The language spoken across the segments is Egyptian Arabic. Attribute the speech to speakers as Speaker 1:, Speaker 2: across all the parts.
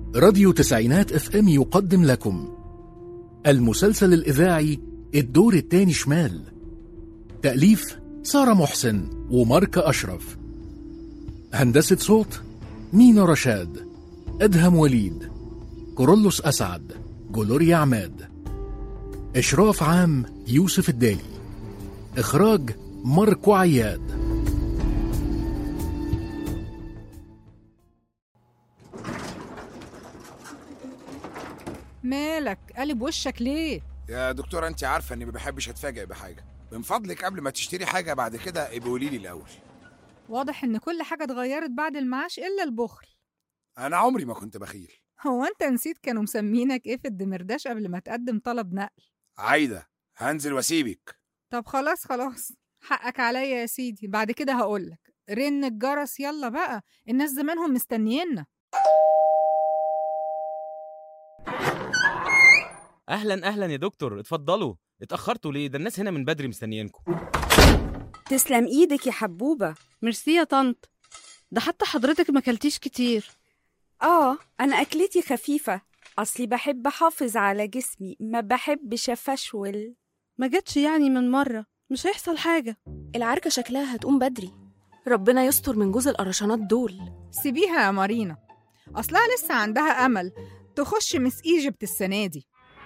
Speaker 1: راديو تسعينات اف ام يقدم لكم المسلسل الإذاعي الدور التاني شمال تأليف سارة محسن وماركة أشرف هندسة صوت مينا رشاد أدهم وليد كورولوس أسعد جلوريا عماد إشراف عام يوسف الدالي إخراج ماركو عياد
Speaker 2: مالك قلب وشك ليه
Speaker 3: يا دكتورة انت عارفة اني ما بحبش اتفاجئ بحاجة من فضلك قبل ما تشتري حاجة بعد كده ابقي قولي لي الأول
Speaker 2: واضح ان كل حاجة اتغيرت بعد المعاش الا البخل
Speaker 3: أنا عمري ما كنت بخيل
Speaker 2: هو انت نسيت كانوا مسمينك ايه في الدمرداش قبل ما تقدم طلب نقل
Speaker 3: عايدة هنزل واسيبك
Speaker 2: طب خلاص خلاص حقك عليا يا سيدي بعد كده هقولك رن الجرس يلا بقى الناس زمانهم مستنيينا
Speaker 4: اهلا اهلا يا دكتور اتفضلوا اتاخرتوا ليه ده الناس هنا من بدري مستنيينكم
Speaker 5: تسلم ايدك يا حبوبة
Speaker 6: ميرسي يا طنط ده حتى حضرتك ما كلتيش كتير
Speaker 5: اه انا اكلتي خفيفة اصلي بحب احافظ على جسمي ما بحبش افشول
Speaker 6: ما جاتش يعني من مرة مش هيحصل حاجة
Speaker 7: العركة شكلها هتقوم بدري ربنا يستر من جوز القرشانات دول
Speaker 2: سيبيها يا مارينا اصلها لسه عندها امل تخش مس ايجيبت السنة دي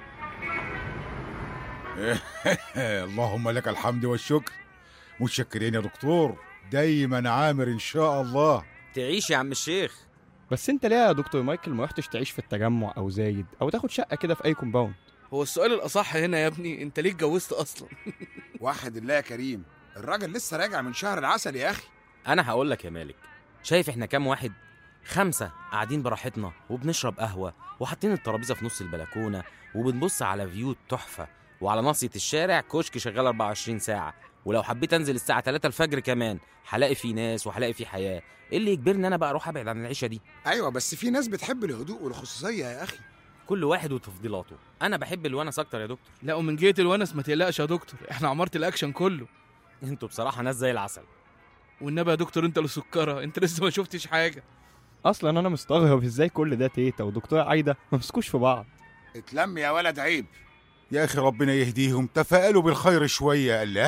Speaker 8: اللهم لك الحمد والشكر متشكرين يا دكتور دايما عامر ان شاء الله
Speaker 4: تعيش يا عم الشيخ
Speaker 9: بس انت ليه يا دكتور مايكل ما رحتش تعيش في التجمع او زايد او تاخد شقه كده في اي كومباوند
Speaker 10: هو السؤال الأصح هنا يا ابني أنت ليه اتجوزت أصلا؟
Speaker 3: واحد الله يا كريم الراجل لسه راجع من شهر العسل يا أخي
Speaker 4: انا هقول لك يا مالك شايف احنا كام واحد خمسة قاعدين براحتنا وبنشرب قهوة وحاطين الترابيزة في نص البلكونة وبنبص على فيو تحفة وعلى ناصية الشارع كشك شغال 24 ساعة ولو حبيت انزل الساعة 3 الفجر كمان هلاقي في ناس وهلاقي في حياة ايه اللي يجبرني انا بقى اروح ابعد عن العيشة دي
Speaker 3: أيوة بس في ناس بتحب الهدوء والخصوصية يا أخي
Speaker 4: كل واحد وتفضيلاته انا بحب الونس اكتر يا دكتور
Speaker 10: لا ومن جهة الونس ما تقلقش يا دكتور احنا عمارة الأكشن كله
Speaker 4: انتوا بصراحة ناس زي العسل
Speaker 10: والنبي يا دكتور أنت اللي سكرة أنت لسه ما شفتش حاجة
Speaker 9: اصلا انا مستغرب ازاي كل ده تيتا ودكتوره عايده ما مسكوش في بعض
Speaker 3: اتلم يا ولد عيب
Speaker 8: يا اخي ربنا يهديهم تفائلوا بالخير شويه الله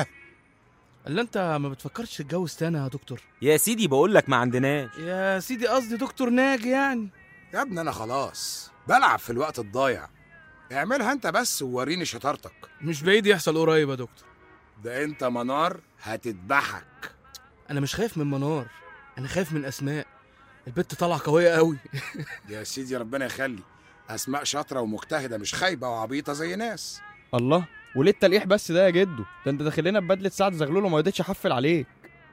Speaker 10: الا أنت ما بتفكرش تتجوز تاني يا دكتور
Speaker 4: يا سيدي بقول لك ما عندناش
Speaker 10: يا سيدي قصدي دكتور ناجي يعني
Speaker 3: يا ابني أنا خلاص بلعب في الوقت الضايع اعملها أنت بس ووريني شطارتك
Speaker 10: مش بعيد يحصل قريب يا دكتور
Speaker 3: ده أنت منار هتذبحك
Speaker 10: أنا مش خايف من منار أنا خايف من أسماء البت طالعة قوية قوي
Speaker 3: يا سيدي ربنا يخلي أسماء شاطرة ومجتهدة مش خايبة وعبيطة زي ناس
Speaker 9: الله وليه التلقيح بس ده يا جدو ده انت داخل لنا ببدله سعد زغلول وما رضيتش احفل عليك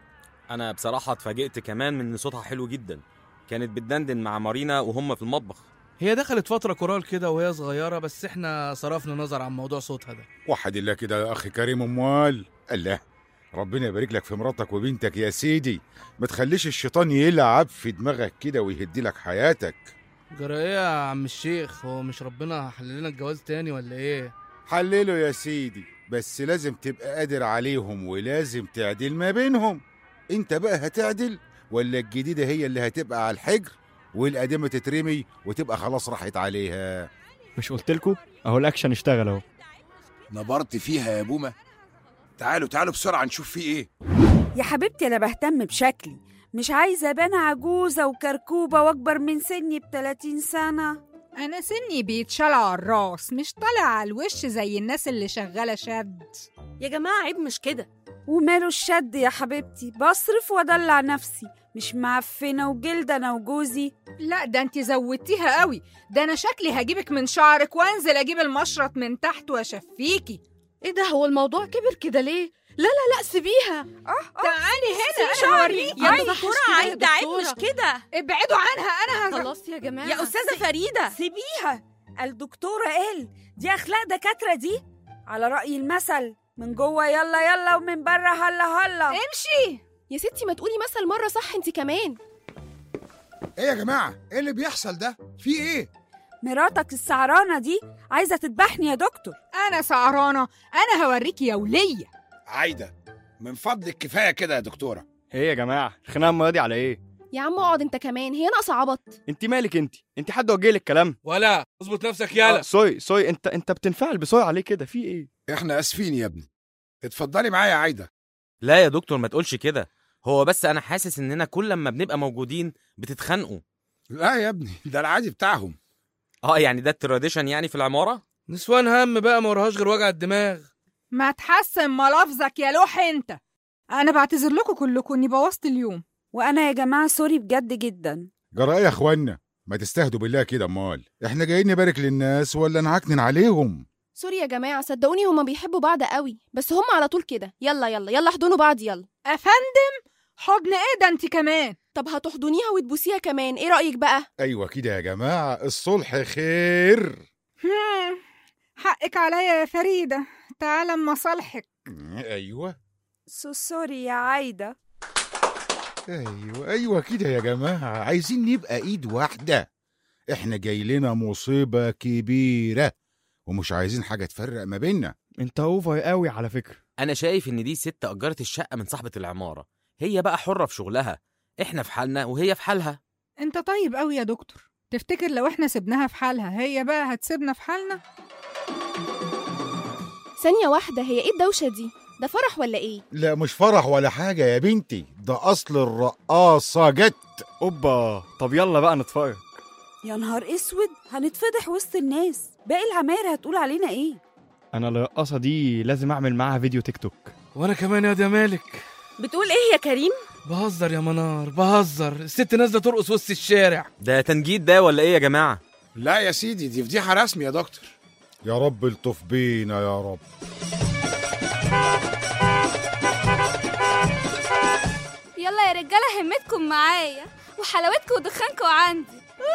Speaker 4: انا بصراحة اتفاجئت كمان من ان صوتها حلو جدا كانت بتدندن مع مارينا وهم في المطبخ
Speaker 10: هي دخلت فترة كورال كده وهي صغيرة بس احنا صرفنا نظر عن موضوع صوتها ده
Speaker 8: وحد الله كده يا اخي كريم اموال الله ربنا يبارك لك في مراتك وبنتك يا سيدي ما تخليش الشيطان يلعب في دماغك كده ويهدي لك حياتك
Speaker 10: جرى ايه يا عم الشيخ هو مش ربنا حلل لنا الجواز تاني ولا ايه
Speaker 8: حلله يا سيدي بس لازم تبقى قادر عليهم ولازم تعدل ما بينهم انت بقى هتعدل ولا الجديدة هي اللي هتبقى على الحجر والقديمة تترمي وتبقى خلاص راحت عليها
Speaker 9: مش قلت لكم اهو الاكشن اشتغل اهو
Speaker 3: نبرت فيها يا بومة تعالوا تعالوا بسرعة نشوف في إيه
Speaker 5: يا حبيبتي انا بهتم بشكلي مش عايزة ابان عجوزة وكركوبة واكبر من سني بتلاتين سنة
Speaker 2: انا سني بيتشال على الراس مش طالع على الوش زي الناس اللي شغالة شد
Speaker 7: يا جماعة عيب مش كده
Speaker 5: وماله الشد يا حبيبتي بصرف وادلع نفسي مش معفنة وجلد انا وجوزي
Speaker 2: لا ده انت زودتيها قوي ده انا شكلي هجيبك من شعرك وانزل اجيب المشرط من تحت واشفيكي
Speaker 6: ايه ده هو الموضوع كبر كده ليه لا لا لا سيبيها
Speaker 2: تعالي هنا انا
Speaker 5: شعري.
Speaker 2: هوريكي
Speaker 6: يا
Speaker 7: يا دكتورة عايدة عيب مش كده
Speaker 2: ابعدوا عنها انا هز...
Speaker 6: خلاص يا جماعة
Speaker 7: يا أستاذة فريدة
Speaker 5: سيبيها الدكتورة قال دي اخلاق دكاترة دي على رأي المثل من جوه يلا يلا ومن بره هلا هلا
Speaker 2: امشي
Speaker 7: يا ستي ما تقولي مثل مرة صح انت كمان
Speaker 3: إيه يا جماعة إيه اللي بيحصل ده في إيه
Speaker 5: مراتك السعرانة دي عايزة تذبحني يا دكتور
Speaker 2: انا سعرانة انا هوريكي يا ولية
Speaker 3: عايدة من فضلك كفاية كده يا دكتورة
Speaker 9: ايه يا جماعه الخناقه المره دي على ايه
Speaker 7: يا عم اقعد انت كمان هي ناقصه عبط
Speaker 9: انت مالك انت انت حد وجه لك كلام
Speaker 10: ولا اظبط نفسك
Speaker 9: آه،
Speaker 10: يالا
Speaker 9: سوي سوي انت انت بتنفعل بسرعه عليه كده في ايه
Speaker 3: احنا اسفين يا ابني اتفضلي معايا يا عايده
Speaker 4: لا يا دكتور ما تقولش كده هو بس انا حاسس اننا كل لما بنبقى موجودين بتتخانقوا
Speaker 3: لا يا ابني ده العادي بتاعهم
Speaker 4: اه يعني ده التراديشن يعني في العماره
Speaker 10: نسوان هم بقى ما وراهاش غير وجع الدماغ
Speaker 2: ما تحسن ملافظك يا لوح انت انا بعتذر لكم كلكم اني بوظت اليوم
Speaker 5: وانا يا جماعه سوري بجد جدا
Speaker 8: جرى ايه يا اخوانا ما تستهدوا بالله كده امال احنا جايين نبارك للناس ولا نعكنن عليهم
Speaker 7: سوري يا جماعه صدقوني هما بيحبوا بعض قوي بس هما على طول كده يلا يلا يلا احضنوا بعض يلا
Speaker 2: افندم حضن ايه ده انت كمان
Speaker 7: طب هتحضنيها وتبوسيها كمان ايه رايك بقى
Speaker 8: ايوه كده يا جماعه الصلح خير
Speaker 2: هم، حقك عليا يا فريده تعالى اما صالحك
Speaker 8: ايوه
Speaker 5: سو سوري يا عايده
Speaker 8: ايوه ايوه كده يا جماعه عايزين نبقى ايد واحده احنا جاي لنا مصيبه كبيره ومش عايزين حاجه تفرق ما بيننا
Speaker 9: انت اوفر قوي على فكره
Speaker 4: انا شايف ان دي ست اجرت الشقه من صاحبه العماره هي بقى حره في شغلها احنا في حالنا وهي في حالها
Speaker 2: انت طيب قوي يا دكتور تفتكر لو احنا سبناها في حالها هي بقى هتسيبنا في حالنا
Speaker 7: ثانيه واحده هي ايه الدوشه دي ده فرح ولا ايه
Speaker 8: لا مش فرح ولا حاجه يا بنتي ده اصل الرقاصه جت
Speaker 9: اوبا طب يلا بقى نتفرج
Speaker 5: يا نهار اسود هنتفضح وسط الناس باقي العماير هتقول علينا ايه
Speaker 9: انا الرقاصه دي لازم اعمل معاها فيديو تيك توك
Speaker 10: وانا كمان يا دي مالك
Speaker 7: بتقول ايه يا كريم
Speaker 10: بهزر يا منار بهزر الست نازله ترقص وسط الشارع
Speaker 4: ده تنجيد ده ولا ايه يا جماعه
Speaker 3: لا يا سيدي دي فضيحه رسمي يا دكتور
Speaker 8: يا رب الطف بينا يا رب
Speaker 11: يلا يا رجاله همتكم معايا وحلاوتكم ودخانكم عندي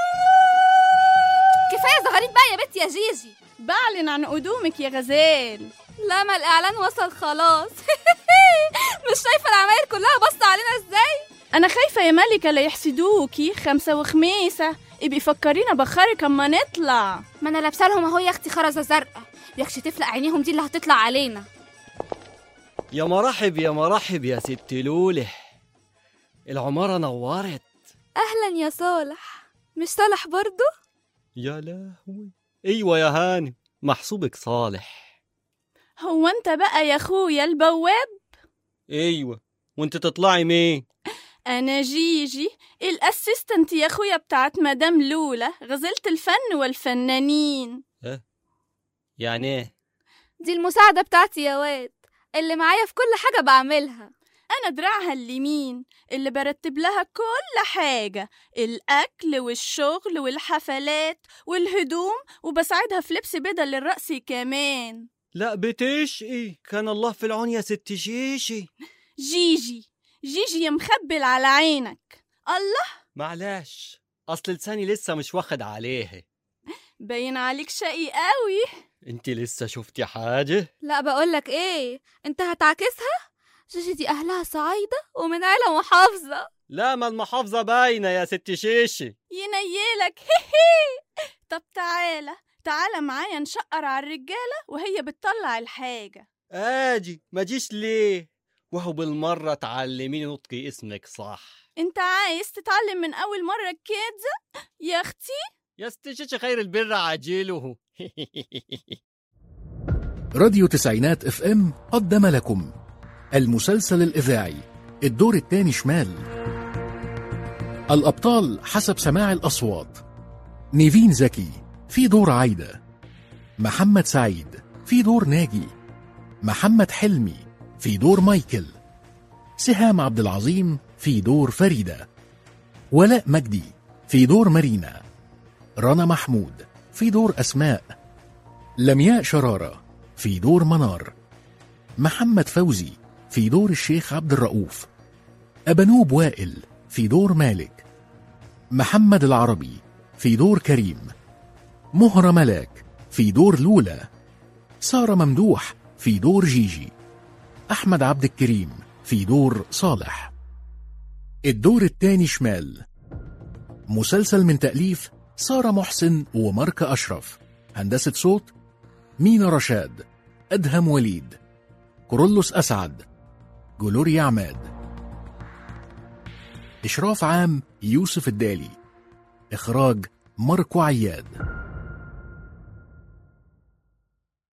Speaker 11: كفايه زغاريت بقى يا بنت يا جيجي
Speaker 6: بعلن عن قدومك يا غزال
Speaker 11: لا ما الاعلان وصل خلاص مش شايفه العماير كلها باصه علينا ازاي
Speaker 6: انا خايفه يا ملكه لا يحسدوكي خمسه وخميسه ابقي فكرينا بخارك اما نطلع
Speaker 11: ما انا لابسه لهم اهو يا اختي خرزه زرقاء يكش تفلق عينيهم دي اللي هتطلع علينا
Speaker 12: يا مرحب يا مرحب يا ست لوله العمارة نورت
Speaker 11: اهلا يا صالح مش صالح برضو
Speaker 12: يا لهوي ايوه يا هانم محسوبك صالح
Speaker 6: هو انت بقى يا اخويا البواب
Speaker 12: ايوه وانت تطلعي مين
Speaker 6: انا جيجي الاسيستنت يا اخويا بتاعت مدام لولا غزلة الفن والفنانين
Speaker 12: يعني ايه
Speaker 11: دي المساعده بتاعتي يا واد اللي معايا في كل حاجه بعملها
Speaker 6: انا دراعها اليمين اللي برتب لها كل حاجة الأكل والشغل والحفلات والهدوم وبساعدها في لبس بدل الرأس كمان
Speaker 12: لا بتشقي كان الله في العون يا ست شيشي
Speaker 6: جيجي جيجي يا مخبل على عينك الله
Speaker 12: معلش اصل لساني لسه مش واخد عليه
Speaker 6: باين عليك شقي قوي
Speaker 12: انت لسه شفتي حاجة
Speaker 11: لا بقولك ايه انت هتعكسها جيجي دي اهلها صعايده ومن عيله محافظه
Speaker 12: لا ما المحافظة باينة يا ست شيشي
Speaker 6: ينيلك هي طب تعالى تعالى معايا نشقر على الرجالة وهي بتطلع الحاجة
Speaker 12: اجي ما جيش ليه وهو بالمرة تعلميني نطقي اسمك صح
Speaker 6: انت عايز تتعلم من اول مرة كده يا اختي
Speaker 12: يا ست شيشي خير البر عاجله
Speaker 1: راديو تسعينات اف ام قدم لكم المسلسل الإذاعي الدور الثاني شمال الأبطال حسب سماع الأصوات نيفين زكي في دور عايدة محمد سعيد في دور ناجي محمد حلمي في دور مايكل سهام عبد العظيم في دور فريدة ولاء مجدي في دور مارينا رنا محمود في دور أسماء لمياء شرارة في دور منار محمد فوزي في دور الشيخ عبد الرؤوف أبنوب وائل في دور مالك محمد العربي في دور كريم مهرة ملاك في دور لولا سارة ممدوح في دور جيجي أحمد عبد الكريم في دور صالح الدور الثاني شمال مسلسل من تأليف سارة محسن وماركة أشرف هندسة صوت مينا رشاد أدهم وليد كورولوس أسعد جلوريا عماد إشراف عام يوسف الدالي إخراج ماركو عياد